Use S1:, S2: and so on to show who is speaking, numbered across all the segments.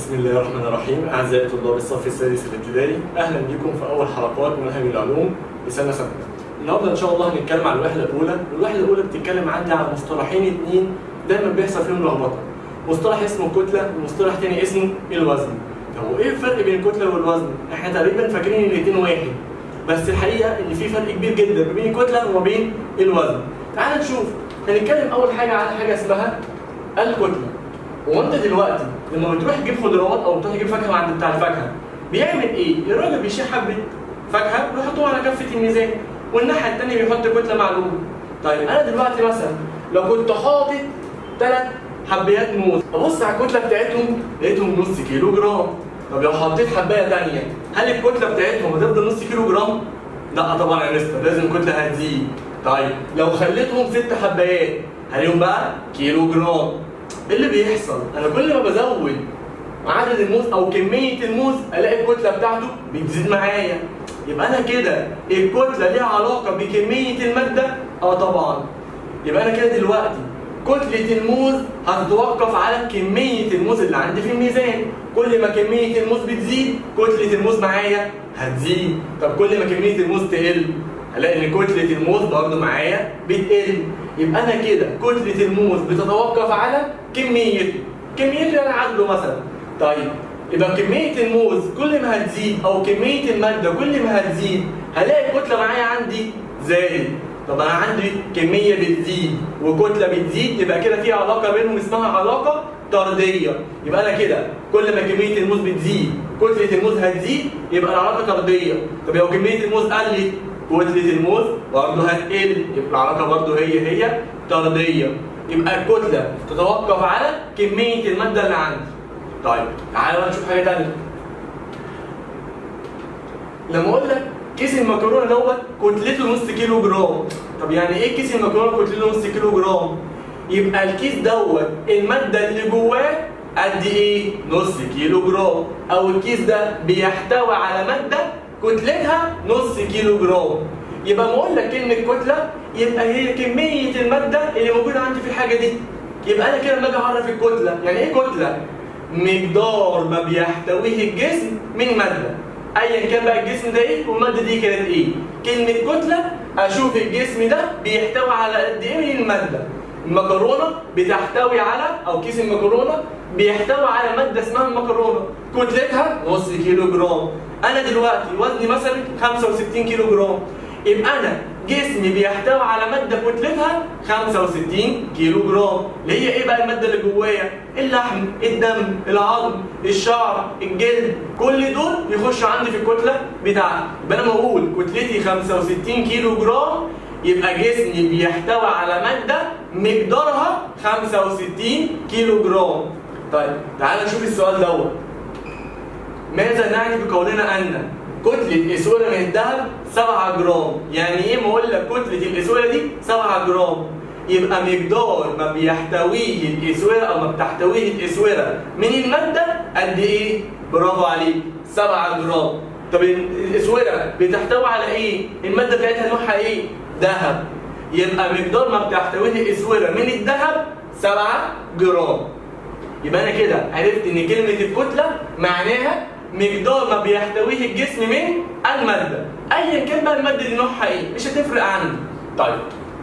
S1: بسم الله الرحمن الرحيم أعزائي طلاب الصف السادس الابتدائي أهلا بكم في أول حلقات منهج العلوم لسنة سنة النهارده إن شاء الله هنتكلم عن الوحدة الأولى والوحدة الأولى بتتكلم عندي عن مصطلحين اتنين دايما بيحصل فيهم لخبطة مصطلح اسمه الكتلة ومصطلح تاني اسمه الوزن طب وإيه الفرق بين الكتلة والوزن؟ إحنا تقريبا فاكرين إن الاتنين واحد بس الحقيقة إن في فرق كبير جدا ما بين الكتلة وما بين الوزن تعال نشوف هنتكلم أول حاجة على حاجة اسمها الكتلة هو انت دلوقتي لما بتروح تجيب خضروات او بتروح تجيب فاكهه عند بتاع الفاكهه بيعمل ايه؟ الراجل بيشيل حبه فاكهه ويحطهم على كفه الميزان والناحيه الثانيه بيحط كتله معلومه. طيب انا دلوقتي مثلا لو كنت حاطط ثلاث حبيات موز ابص على الكتله بتاعتهم لقيتهم نص كيلو جرام. طب لو حطيت حبايه ثانيه هل الكتله بتاعتهم هتفضل نص كيلو جرام؟ لا طبعا يا مستر لازم الكتله هتزيد. طيب لو خليتهم ست حبايات هلاقيهم بقى كيلو جرام. ايه اللي بيحصل؟ انا كل ما بزود عدد الموز او كميه الموز الاقي الكتله بتاعته بتزيد معايا يبقى انا كده الكتله ليها علاقه بكميه الماده؟ اه طبعا يبقى انا كده دلوقتي كتله الموز هتتوقف على كميه الموز اللي عندي في الميزان كل ما كميه الموز بتزيد كتله الموز معايا هتزيد طب كل ما كميه الموز تقل هلاقي ان كتله الموز برضه معايا بتقل يبقى انا كده كتله الموز بتتوقف على كميته كميته انا عدله مثلا طيب يبقى كميه الموز كل ما هتزيد او كميه الماده كل ما هتزيد هلاقي الكتله معايا عندي زائد طب انا عندي كميه بتزيد وكتله بتزيد يبقى كده في علاقه بينهم اسمها علاقه طرديه يبقى انا كده كل ما كميه الموز بتزيد كتله الموز هتزيد يبقى العلاقه طرديه طب لو كميه الموز قلت كتله الموز برضه هتقل يبقى العلاقه برضه هي هي طرديه يبقى الكتله تتوقف على كميه الماده اللي عندي طيب تعالى بقى نشوف حاجه ثانيه لما اقول لك كيس المكرونه دوت كتلته نص كيلو جرام طب يعني ايه كيس المكرونه كتلته نص كيلو جرام يبقى الكيس دوت الماده اللي جواه قد ايه نص كيلو جرام او الكيس ده بيحتوي على ماده كتلتها نص كيلو جرام يبقى ما اقول لك كلمه كتله يبقى هي كميه الماده اللي موجوده عندي في الحاجه دي يبقى انا كده لما اجي اعرف الكتله يعني ايه كتله مقدار ما بيحتويه الجسم من ماده ايا كان بقى الجسم ده ايه والماده دي كانت ايه كلمه كتله اشوف الجسم ده بيحتوي على قد ايه من الماده المكرونه بتحتوي على او كيس المكرونه بيحتوي على ماده اسمها المكرونه كتلتها نص كيلو جرام انا دلوقتي وزني مثلا 65 كيلو جرام يبقى انا جسمي بيحتوي على ماده كتلتها 65 كيلو جرام اللي هي ايه بقى الماده اللي جوايا اللحم الدم العظم الشعر الجلد كل دول بيخشوا عندي في الكتله بتاعتي يبقى انا لما اقول كتلتي 65 كيلو جرام يبقى جسمي بيحتوي على ماده مقدارها 65 كيلو جرام طيب تعال نشوف السؤال دوت ماذا نعني بقولنا ان كتلة اسودة من الذهب 7 جرام يعني ايه ما اقول لك كتلة الاسودة دي 7 جرام يبقى مقدار ما بيحتويه الاسودة او ما بتحتويه الاسودة من المادة قد ايه برافو عليك 7 جرام طب الاسودة بتحتوي على ايه المادة بتاعتها نوعها ايه ذهب يبقى مقدار ما بتحتويه الاسودة من الذهب 7 جرام يبقى انا كده عرفت ان كلمة الكتلة معناها مقدار ما بيحتويه الجسم من المادة ايا كان بقى المادة دي نوعها ايه مش هتفرق عندي طيب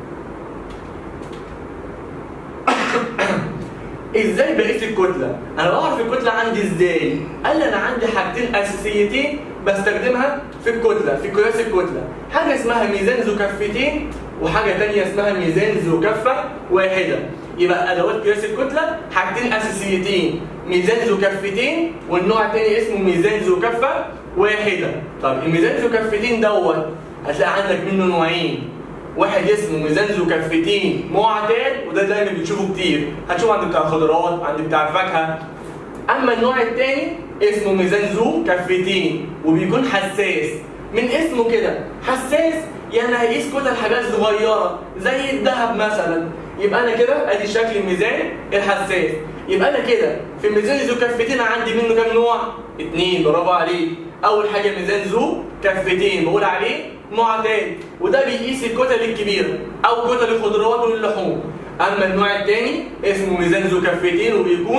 S1: ازاي بقيس الكتلة؟ انا بعرف الكتلة عندي ازاي؟ قال لي انا عندي حاجتين اساسيتين بستخدمها في الكتلة في قياس الكتلة حاجة اسمها ميزان ذو كفتين وحاجة تانية اسمها ميزان ذو كفة واحدة يبقى ادوات قياس الكتله حاجتين اساسيتين ميزان ذو كفتين والنوع الثاني اسمه ميزان ذو كفه واحده طب الميزان ذو كفتين دوت هتلاقي عندك منه نوعين واحد اسمه ميزان ذو كفتين معتاد وده دايما بتشوفه كتير هتشوفه عند بتاع الخضروات عند بتاع الفاكهه اما النوع الثاني اسمه ميزان ذو كفتين وبيكون حساس من اسمه كده حساس يعني هيقيس كتل حاجات صغيره زي الذهب مثلا يبقى انا كده ادي شكل الميزان الحساس يبقى انا كده في الميزان ذو كفتين عندي منه كام نوع؟ اثنين برافو عليك اول حاجه ميزان ذو كفتين بقول عليه معتاد وده بيقيس الكتل الكبيره او كتل الخضروات واللحوم اما النوع الثاني اسمه ميزان ذو كفتين وبيكون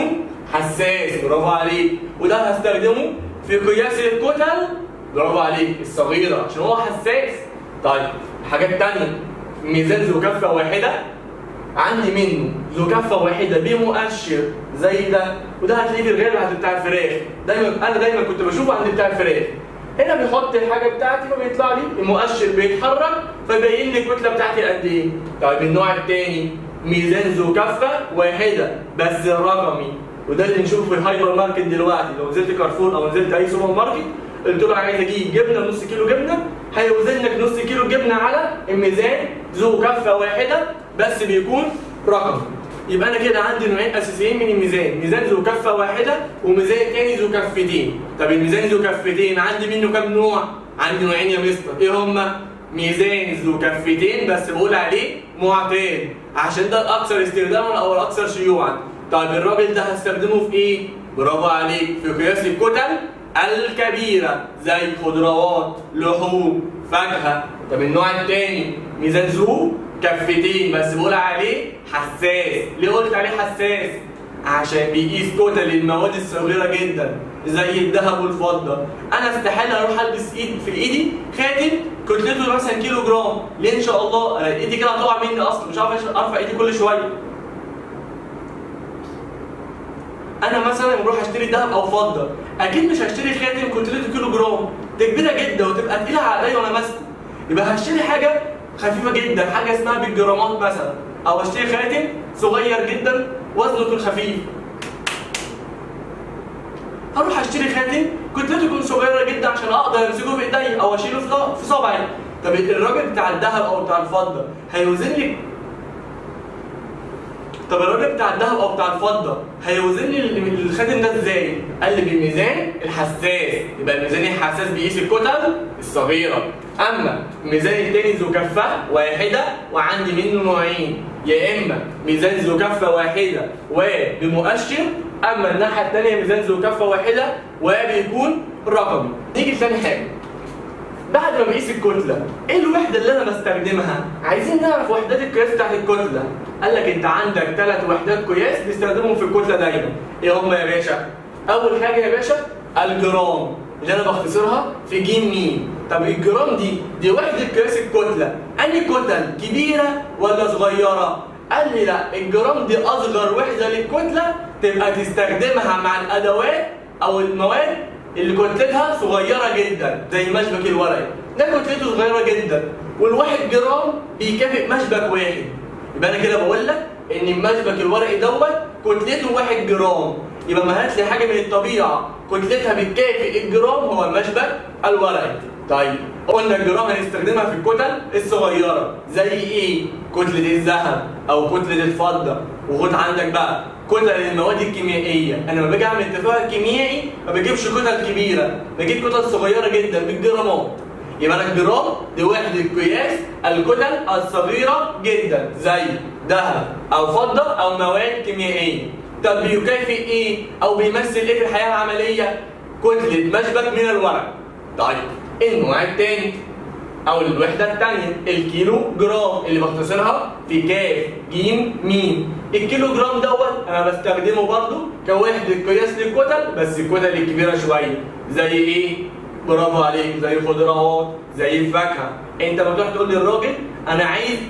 S1: حساس برافو عليك وده هستخدمه في قياس الكتل برافو عليك الصغيره عشان هو حساس طيب حاجات تانية ميزان ذو كفه واحده عندي منه ذو كفه واحده بمؤشر زي ده وده هتلاقيه في الغالب بتاع الفراخ دايما انا دايما كنت بشوفه عند بتاع الفراخ هنا بيحط الحاجه بتاعتي فبيطلع لي المؤشر بيتحرك فيبين لي الكتله بتاعتي قد ايه طيب النوع الثاني ميزان ذو كفه واحده بس رقمي وده اللي نشوفه في الهايبر ماركت دلوقتي لو نزلت كارفور او نزلت اي سوبر ماركت قلت له عايز اجيب جبنه نص كيلو جبنه هيوزن لك نص كيلو جبنه على الميزان ذو كفه واحده بس بيكون رقم يبقى انا كده عندي نوعين اساسيين من الميزان ميزان ذو كفه واحده وميزان تاني ذو كفتين طب الميزان ذو كفتين عندي منه كام نوع عندي نوعين يا مستر ايه هما ميزان ذو كفتين بس بقول عليه معتاد عشان ده الاكثر استخداما او الاكثر شيوعا طيب الراجل ده هستخدمه في ايه برافو عليك في قياس الكتل الكبيرة زي خضروات لحوم فاكهة طب النوع الثاني ميزان ذو كفتين بس بقول عليه حساس ليه قلت عليه حساس عشان بيقيس كتل المواد الصغيرة جدا زي الذهب والفضة انا استحالة اروح البس ايد في ايدي خاتم كتلته مثلا كيلو جرام ليه ان شاء الله أنا ايدي كده هتقع مني اصلا مش عارف ارفع ايدي كل شوية انا مثلا بروح اشتري ذهب او فضه اكيد مش هشتري خاتم كتلته كيلو جرام دي كبيره جدا وتبقى تقيله عليا وانا ماسكه يبقى هشتري حاجه خفيفه جدا حاجه اسمها بالجرامات مثلا او اشتري خاتم صغير جدا وزنه يكون خفيف هروح اشتري خاتم كتلته تكون صغيره جدا عشان اقدر امسكه في ايدي او اشيله في صبعي طب الراجل بتاع الذهب او بتاع الفضه هيوزن لي طب الراجل بتاع الذهب او بتاع الفضه هيوزن لي الخاتم ده ازاي؟ قال لي بالميزان الحساس يبقى الميزان الحساس بيقيس الكتل الصغيره اما الميزان التاني ذو كفه واحده وعندي منه نوعين يا اما ميزان ذو كفه واحده وبمؤشر اما الناحيه الثانيه ميزان ذو كفه واحده وبيكون رقمي نيجي لثاني حاجه بعد ما بقيس الكتله ايه الوحده اللي انا بستخدمها عايزين نعرف وحدات القياس بتاعت الكتله قال لك انت عندك ثلاث وحدات قياس بنستخدمهم في الكتله دايما ايه هم يا باشا اول حاجه يا باشا الجرام اللي انا بختصرها في جيم ميم طب الجرام دي دي وحده قياس الكتله انهي كتل كبيره ولا صغيره قال لي لا الجرام دي اصغر وحده للكتله تبقى تستخدمها مع الادوات او المواد اللي كتلتها صغيرة جدا زي مشبك الورق ده كتلته صغيرة جدا والواحد جرام بيكافئ مشبك واحد يبقى انا كده بقول لك ان المشبك الورقي دوت كتلته واحد جرام يبقى ما هات لي حاجة من الطبيعة كتلتها بتكافئ الجرام هو المشبك الورقي طيب قلنا الجرام هنستخدمها في الكتل الصغيرة زي ايه؟ كتلة الذهب او كتلة الفضة وخد عندك بقى كتل المواد الكيميائيه انا لما باجي اعمل اتفاق كيميائي ما بجيبش كتل كبيره بجيب كتل صغيره جدا بالجرامات يبقى انا الجرام دي وحده قياس الكتل الصغيره جدا زي ذهب او فضه او مواد كيميائيه طب بيكافئ ايه او بيمثل ايه في الحياه العمليه كتله مشبك من الورق طيب النوع الثاني او الوحده الثانيه الكيلو جرام اللي بختصرها في كاف جيم ميم الكيلو جرام دوت انا بستخدمه برضو كوحده قياس للكتل بس الكتل الكبيره شويه زي ايه برافو عليك زي خضروات زي الفاكهه انت ما تروح تقول للراجل انا عايز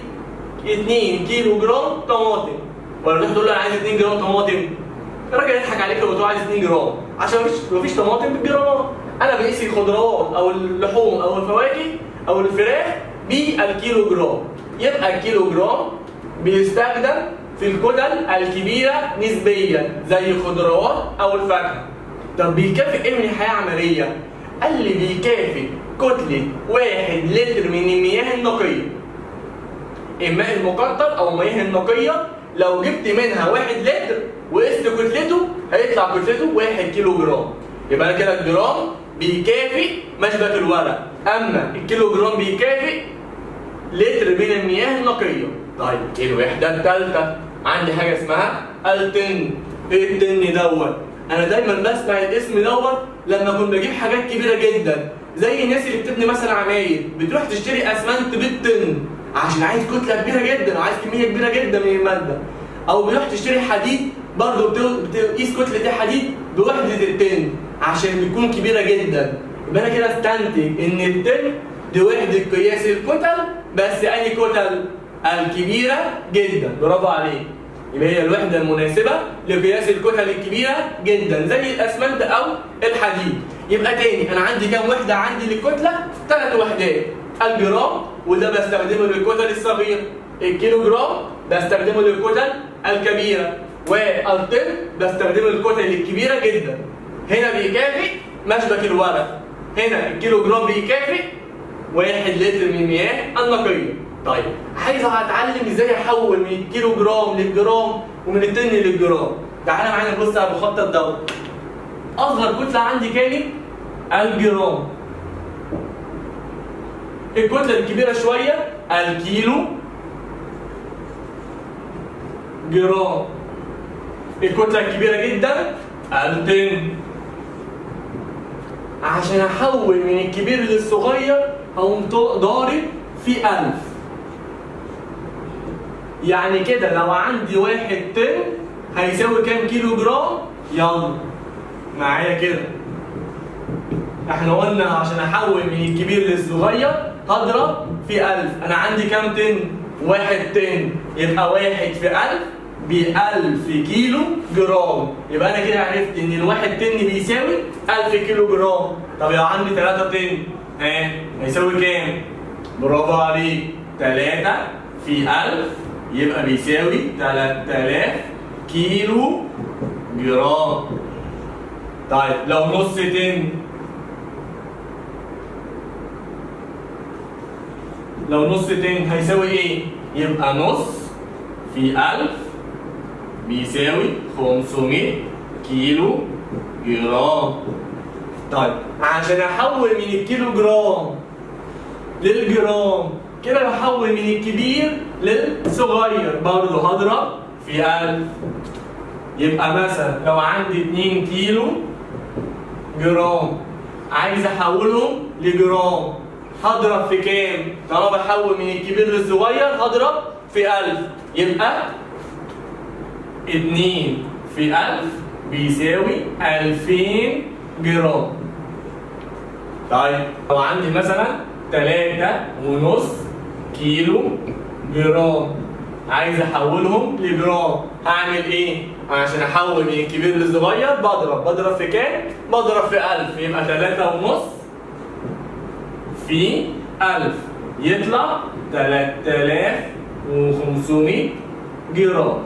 S1: 2 كيلو جرام طماطم ولا تروح تقول له انا عايز 2 جرام طماطم الراجل يضحك عليك لو تقول عايز 2 جرام عشان مفيش مفيش طماطم بالجرامات انا بقيس الخضروات او اللحوم او الفواكه او الفراخ بالكيلو جرام يبقى الكيلو جرام بيستخدم في الكتل الكبيره نسبيا زي الخضروات او الفاكهه طب بيكافئ ايه من الحياه العمليه قال لي بيكافئ كتله واحد لتر من المياه النقيه الماء المقطر او المياه النقيه لو جبت منها واحد لتر وقست كتلته هيطلع كتلته واحد كيلو جرام يبقى انا كده الجرام بيكافئ مشبك الورق اما الكيلو جرام بيكافئ لتر من المياه النقيه طيب الوحده الثالثه عندي حاجه اسمها التن ايه التن دوت انا دايما بسمع الاسم دوت لما كنت بجيب حاجات كبيره جدا زي الناس اللي بتبني مثلا عماير بتروح تشتري اسمنت بالطن عشان عايز كتله كبيره جدا وعايز كميه كبيره جدا من الماده او بتروح تشتري حديد برضه بتو- بتقيس كتله الحديد بوحده التن عشان بتكون كبيره جدا يبقى انا كده استنتج ان التن دي وحده قياس الكتل بس انهي كتل الكبيره جدا برافو عليك يبقى هي الوحده المناسبه لقياس الكتل الكبيره جدا زي الاسمنت او الحديد يبقى تاني انا عندي كام وحده عندي للكتله ثلاث وحدات الجرام وده بستخدمه للكتل الصغيره الكيلو جرام بستخدمه للكتل الكبيره والطن بستخدمه للكتل الكبيره جدا هنا بيكافئ مشبك الورق هنا الكيلو جرام بيكافئ واحد لتر من المياه النقية طيب عايز اتعلم ازاي احول من الكيلو جرام للجرام ومن الطن للجرام تعالى معانا نبص على المخطط دوت اصغر كتله عندي كانت الجرام الكتله الكبيره شويه الكيلو جرام الكتله الكبيره جدا الطن عشان احول من الكبير للصغير هقوم طو- ضارب في ألف يعني كده لو عندي واحد طن هيساوي كام كيلو جرام يلا معايا كده احنا قلنا عشان احول من الكبير للصغير هضرب في ألف انا عندي كام طن واحد طن يبقى واحد في ألف بألف كيلو جرام يبقى انا كده عرفت ان الواحد طن بيساوي ألف كيلو جرام طب لو عندي 3 طن ها هيساوي كام برافو عليك 3 في 1000 يبقى بيساوي 3000 كيلو جرام طيب لو نص طن لو نص طن هيساوي ايه؟ يبقى نص في 1000 بيساوي 500 كيلو جرام طيب عشان احول من الكيلو جرام للجرام كده بحول من الكبير للصغير برضه هضرب في 1000 يبقى مثلا لو عندي 2 كيلو جرام عايز احولهم لجرام هضرب في كام؟ طالما بحول من الكبير للصغير هضرب في 1000 يبقى 2 في 1000 بيساوي 2000 جرام طيب لو عندي مثلا 3 ونص كيلو جرام عايز احولهم لجرام هعمل ايه؟ عشان احول من الكبير للصغير بضرب بضرب في كام؟ بضرب في 1000 يبقى 3 ونص في 1000 يطلع 3500 جرام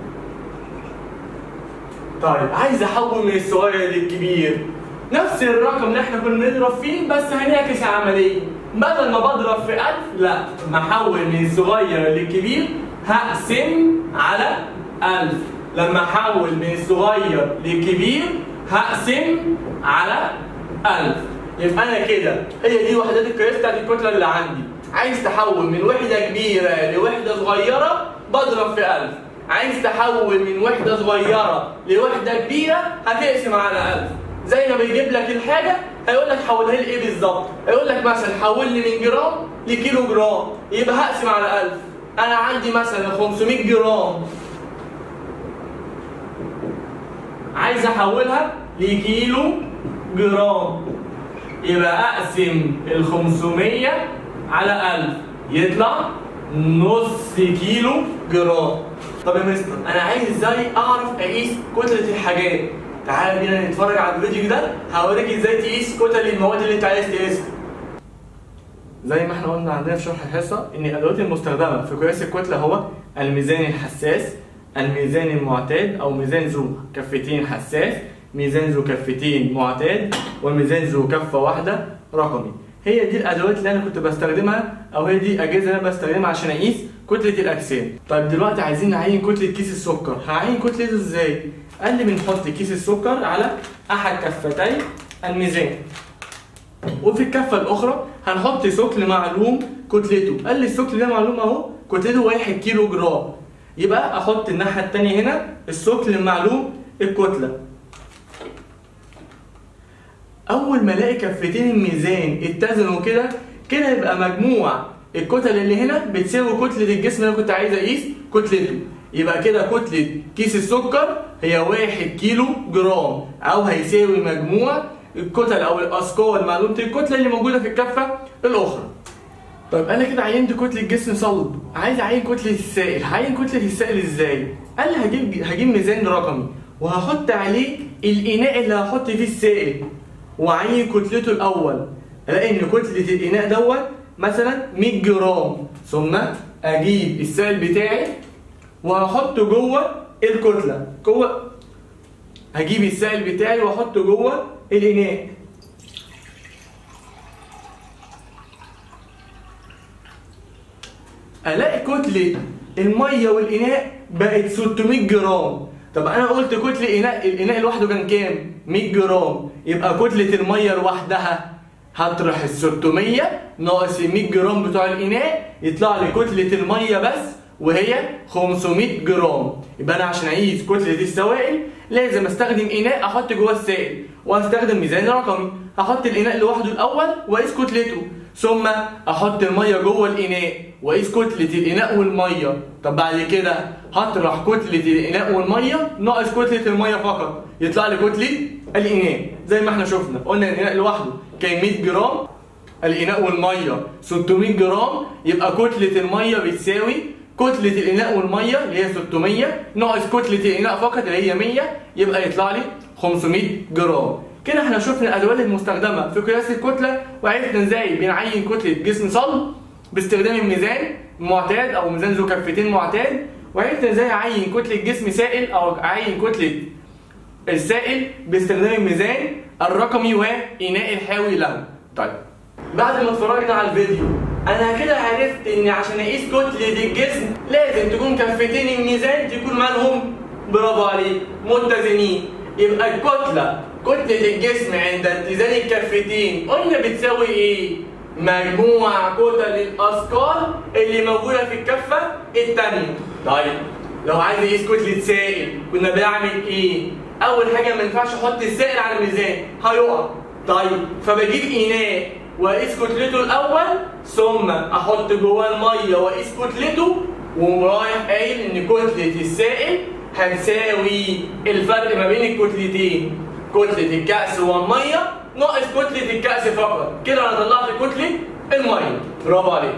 S1: طيب عايز احول من الصغير للكبير نفس الرقم اللي احنا كنا بنضرب فيه بس هنعكس العمليه بدل ما بضرب في 1000 لا محول من الصغير للكبير هقسم على 1000 لما احول من الصغير للكبير هقسم على 1000 يبقى انا كده هي دي وحدات القياس بتاعت الكتله اللي عندي عايز تحول من وحده كبيره لوحده صغيره بضرب في 1000 عايز تحول من وحده صغيره لوحده كبيره هتقسم على 1000 زي ما بيجيب لك الحاجه هيقول لك حولها لي ايه بالظبط هيقول لك مثلا حول لي من جرام لكيلو جرام يبقى هقسم على 1000 انا عندي مثلا 500 جرام عايز احولها لكيلو جرام يبقى اقسم ال 500 على 1000 يطلع نص كيلو جرام طب يا مستر انا عايز ازاي اعرف اقيس كتله الحاجات تعال بينا نتفرج على الفيديو ده هوريك ازاي تقيس كتل المواد اللي انت عايز تقيسها زي ما احنا قلنا عندنا في شرح الحصه ان الادوات المستخدمه في قياس الكتله هو الميزان الحساس الميزان المعتاد او ميزان ذو كفتين حساس ميزان ذو كفتين معتاد والميزان ذو كفه واحده رقمي هي دي الادوات اللي انا كنت بستخدمها او هي دي الاجهزه اللي انا بستخدمها عشان اقيس كتله الاجسام طيب دلوقتي عايزين نعين كتله كيس السكر هعين كتلته ازاي قال لي بنحط كيس السكر على احد كفتي الميزان وفي الكفه الاخرى هنحط ثقل معلوم كتلته قال لي الثقل ده معلوم اهو كتلته 1 كيلو جرام يبقى احط الناحيه الثانيه هنا الثقل المعلوم الكتله اول ما الاقي كفتين الميزان اتزنوا كده كده يبقى مجموع الكتل اللي هنا بتساوي كتله الجسم اللي انا كنت عايز اقيس كتلته يبقى كده كتله كيس السكر هي 1 كيلو جرام او هيساوي مجموع الكتل او الاثقال معلومه الكتله اللي موجوده في الكفه الاخرى طيب انا كده عينت كتله جسم صلب عايز اعين كتله السائل هعين كتله السائل ازاي قال لي هجيب هجيب ميزان رقمي وهحط عليه الاناء اللي هحط فيه السائل واعين كتلته الاول الاقي ان كتله الاناء دوت مثلا 100 جرام ثم اجيب السائل بتاعي وهحطه جوه الكتله جوه هجيب السائل بتاعي واحطه جوه الاناء الاقي كتله الميه والاناء بقت 600 جرام طب انا قلت كتله اناء الاناء لوحده كان كام 100 جرام يبقى كتله الميه لوحدها هطرح ال 600 ناقص ال 100 جرام بتوع الاناء يطلع لي كتله الميه بس وهي 500 جرام يبقى انا عشان اقيس كتله السوائل لازم استخدم اناء احط جوه السائل واستخدم ميزان رقمي احط الاناء لوحده الاول واقيس كتلته ثم احط الميه جوه الاناء واقيس كتله الاناء والميه طب بعد كده هطرح كتله الاناء والميه ناقص كتله الميه فقط يطلع لي كتله الاناء زي ما احنا شفنا قلنا الاناء لوحده كان 100 جرام الاناء والميه 600 جرام يبقى كتله الميه بتساوي كتلة الإناء والمية اللي هي 600 ناقص كتلة الإناء فقط اللي هي 100 يبقى يطلع لي 500 جرام كده احنا شفنا الأدوات المستخدمة في قياس الكتلة وعرفنا ازاي بنعين كتلة جسم صلب باستخدام الميزان معتاد أو ميزان ذو كفتين معتاد وعرفنا ازاي أعين كتلة جسم سائل أو أعين كتلة السائل باستخدام الميزان الرقمي وإناء الحاوي له طيب بعد ما اتفرجنا على الفيديو انا كده عرفت ان عشان اقيس كتلة الجسم لازم تكون كفتين الميزان تكون مالهم برافو عليك متزنين يبقى الكتلة كتلة الجسم عند اتزان الكفتين قلنا بتساوي ايه؟ مجموع كتل الاثقال اللي موجودة في الكفة التانية طيب لو عايز اقيس كتلة سائل كنا بنعمل ايه؟ اول حاجة ما ينفعش احط السائل على الميزان هيقع طيب فبجيب اناء واقيس كتلته الاول ثم احط جواه الميه واقيس كتلته ورايح قايل ان كتله السائل هتساوي الفرق ما بين الكتلتين كتله الكأس والميه ناقص كتله الكأس فقط كده انا طلعت كتله الميه برافو عليك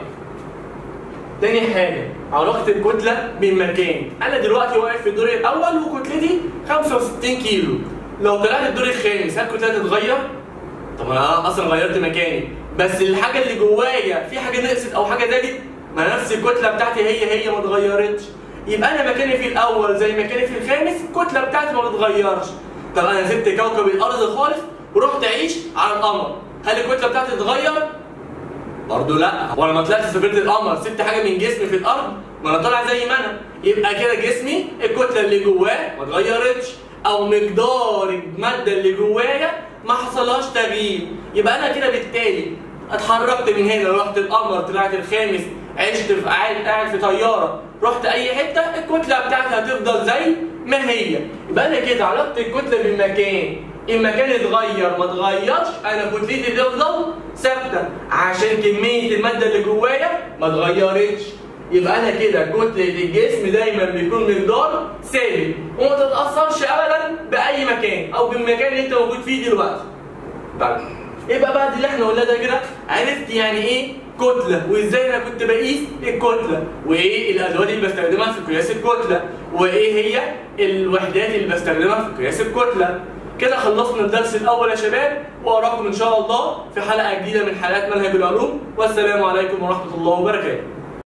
S1: تاني حاجة علاقة الكتلة بالمكان أنا دلوقتي واقف في الدور الأول وكتلتي 65 كيلو لو طلعت الدور الخامس هل كتلتي تتغير؟ طب انا اصلا غيرت مكاني بس الحاجه اللي جوايا في حاجه نقصت او حاجه زادت ما نفس الكتله بتاعتي هي هي ما اتغيرتش يبقى انا مكاني في الاول زي مكاني في الخامس الكتله بتاعتي ما بتتغيرش طب انا سبت كوكب الارض خالص ورحت اعيش على القمر هل الكتله بتاعتي تتغير برضه لا وانا ما طلعت سافرت القمر سبت حاجه من جسمي في الارض ما انا طالع زي ما انا يبقى كده جسمي الكتله اللي جواه ما اتغيرتش او مقدار الماده اللي جوايا ما حصلهاش تغيير يبقى انا كده بالتالي اتحركت من هنا رحت القمر طلعت الخامس عشت في قاعد قاعد في طياره رحت اي حته الكتله بتاعتي هتفضل زي ما هي يبقى انا كده علاقه الكتله بالمكان المكان اتغير ما اتغيرش انا كتلتي تفضل ثابته عشان كميه الماده اللي جوايا ما اتغيرتش يبقى انا كده كتله الجسم دايما بيكون مقدار ثابت وما تتاثرش ابدا باي مكان او بالمكان اللي انت موجود فيه دلوقتي طيب يبقى بعد اللي احنا قلناه ده كده عرفت يعني ايه كتله وازاي انا كنت بقيس الكتله وايه الادوات اللي بستخدمها في قياس الكتله وايه هي الوحدات اللي بستخدمها في قياس الكتله كده خلصنا الدرس الاول يا شباب واراكم ان شاء الله في حلقه جديده من حلقات منهج العلوم والسلام عليكم ورحمه الله وبركاته